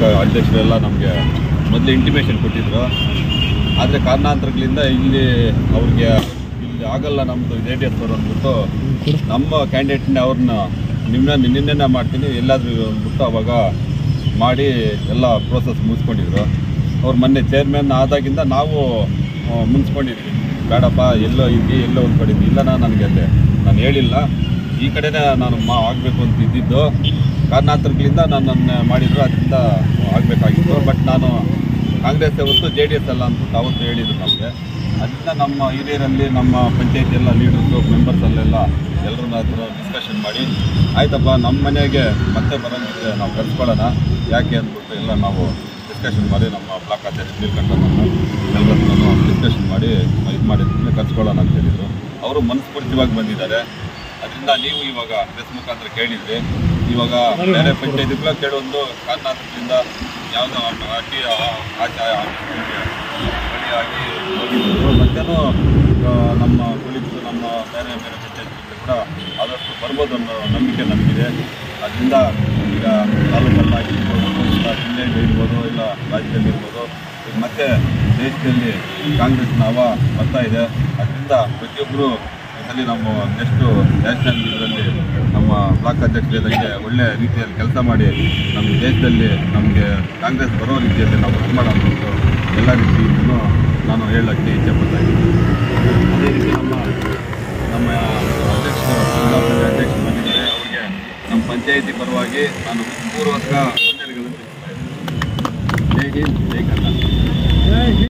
ಅಧ್ಯಕ್ಷರೆಲ್ಲ ನಮಗೆ ಮೊದಲು ಇಂಟಿಮೇಷನ್ ಕೊಟ್ಟಿದ್ರು ಆದರೆ ಕಾರಣಾಂತರಗಳಿಂದ ಇಲ್ಲಿ ಅವ್ರಿಗೆ ಇಲ್ಲಿ ಆಗಲ್ಲ ನಮ್ಮದು ಜೆ ಡಿ ಎಸ್ ಅವರು ಅಂದ್ಬಿಟ್ಟು ನಮ್ಮ ಕ್ಯಾಂಡಿಡೇಟ್ನ ಅವ್ರನ್ನ ನಿಮ್ಮನ್ನ ನಿನ್ನೆನೇ ಮಾಡ್ತೀನಿ ಎಲ್ಲಾದರೂ ಅಂದ್ಬಿಟ್ಟು ಅವಾಗ ಮಾಡಿ ಎಲ್ಲ ಪ್ರೋಸೆಸ್ ಮುಗಿಸ್ಕೊಂಡಿದ್ರು ಅವ್ರು ಮೊನ್ನೆ ಚೇರ್ಮನ್ ಆದಾಗಿಂದ ನಾವು ಆ, ಮುನ್ಸ್ಕೊಂಡಿದ್ವಿ ಬೇಡಪ್ಪ ಎಲ್ಲೋ ಇದ್ದಿ ಎಲ್ಲೋ ಒಂದು ಕಡೆ ಇದ್ದಿ. ಇಲ್ಲ ನಾನು ನನಗೆ ಅಲ್ಲೇ ನಾನು ಹೇಳಿಲ್ಲ ಈ ಕಡೆನೇ ನಾನು ಮಾ ಆಗಬೇಕು ಅಂತ ಇದ್ದಿದ್ದು ಕಾರಣಾಂತರಗಳಿಂದ ನನ್ನನ್ನು ಮಾಡಿದ್ರು ಅದರಿಂದ ಆಗಬೇಕಾಗಿತ್ತು ಬಟ್ ನಾನು ಕಾಂಗ್ರೆಸ್ ಯಾವತ್ತು ಜೆ ಡಿ ಎಸ್ ಅಲ್ಲ ಅಂದ್ಬಿಟ್ಟು ಅವತ್ತು ಹೇಳಿದ್ರು ನಮಗೆ ಅದರಿಂದ ನಮ್ಮ ಹಿರಿಯರಲ್ಲಿ ನಮ್ಮ ಪಂಚಾಯತ್ ಎಲ್ಲ ಲೀಡರ್ಸು ಮೆಂಬರ್ಸ್ ಅಲ್ಲೆಲ್ಲ ಎಲ್ಲರೂ ಹತ್ರ ಡಿಸ್ಕಷನ್ ಮಾಡಿ ಆಯ್ತಪ್ಪ ನಮ್ಮ ಮನೆಗೆ ಮತ್ತೆ ಬರೋಂಗಿದ್ರೆ ನಾವು ಕರ್ಸ್ಕೊಳ್ಳೋಣ ಯಾಕೆ ಅಂದ್ಬಿಟ್ಟು ಎಲ್ಲ ನಾವು ಡಿಸ್ಕಷನ್ ಮಾಡಿ ನಮ್ಮ ಬ್ಲಾಕ್ ಅಧ್ಯಕ್ಷ ನೀಲ್ಕಂಠನನ್ನು ಎಲ್ಲರ ಹತ್ರನೂ ಡಿಸ್ಕಷನ್ ಮಾಡಿ ಇದು ಮಾಡಿದ್ರೆ ಕರ್ಸ್ಕೊಳ್ಳೋಣ ಅಂತ ಹೇಳಿದರು ಅವರು ಮನಸ್ಫೂರ್ತಿವಾಗಿ ಬಂದಿದ್ದಾರೆ ಅದರಿಂದ ನೀವು ಇವಾಗ ಪ್ರೆಸ್ ಮುಖಾಂತರ ಕೇಳಿದ್ರಿ ಇವಾಗ ಬೇರೆ ಪಂಚಾಯತಿಗಳ ಕೆಲವೊಂದು ಕಾರಣಾಂತರದಿಂದ ಯಾವುದೋ ಅಡ್ಡಿ ಆಚೆ ಬಲಿಯಾಗಿ ಹೋಗಿದ್ರು ಮತ್ತೇನೋ ಆ, ನಮ್ಮ ಪೊಲೀಸರು ನಮ್ಮ ಬೇರೆ ಬೇರೆ ಪಂಚಾಯತ್ಗಳು ಕೂಡ ಆದಷ್ಟು ಬರ್ಬೋದು ಅನ್ನೋ ನಂಬಿಕೆ ನಮಗಿದೆ ಅದರಿಂದ ಈಗ ತಾಲೂಕಲ್ಲಾಗಿರ್ಬೋದು ಇಲ್ಲ ಜಿಲ್ಲೆಯಲ್ಲಿ ಇರ್ಬೋದು ಇಲ್ಲ ರಾಜ್ಯದಲ್ಲಿ ಇರ್ಬೋದು ಈಗ ಮತ್ತೆ ದೇಶದಲ್ಲಿ ಕಾಂಗ್ರೆಸ್ನ ಹವ ಬರ್ತಾ ಇದೆ ಅದರಿಂದ ಪ್ರತಿಯೊಬ್ಬರು ಇದರಲ್ಲಿ ನಮ್ಮ ನೆಕ್ಸ್ಟು ನ್ಯಾಷನಲ್ ಇದರಲ್ಲಿ ನಮ್ಮ ಬ್ಲಾಕ್ ಅಧ್ಯಕ್ಷರಿದಂಗೆ ಒಳ್ಳೆ ರೀತಿಯಲ್ಲಿ ಕೆಲಸ ಮಾಡಿ ನಮ್ಮ ದೇಶದಲ್ಲಿ ನಮಗೆ ಕಾಂಗ್ರೆಸ್ ಬರೋ ರೀತಿಯಲ್ಲಿ ನಾವು ವರ್ಕ್ ಮಾಡೋಣ ಅಂದ್ಬಿಟ್ಟು ಎಲ್ಲ ರೀತಿಯಿಂದಲೂ ನಾನು ಹೇಳೋಕ್ಕೆ ಇಚ್ಛೆ ಪಡ್ತಾ ಇದ್ದೀನಿ ಅದೇ ರೀತಿ ನಮ್ಮ ನಮ್ಮ ಅಧ್ಯಕ್ಷರು ಜಿಲ್ಲಾ ಪಂಚಾಯತ್ ಅಧ್ಯಕ್ಷರು ಬಂದಿದ್ದಾರೆ ಅವರಿಗೆ ನಮ್ಮ ಪಂಚಾಯಿತಿ ಪರವಾಗಿ ನಾನು ಪೂರ್ವಕ ವಂದನೆಗಳನ್ನು ತಿಳಿಸ್ತಾ ಇದ್ದೀನಿ ಜೈ ಹಿಂದ್ ಜೈ ಕರ್ನಾಟಕ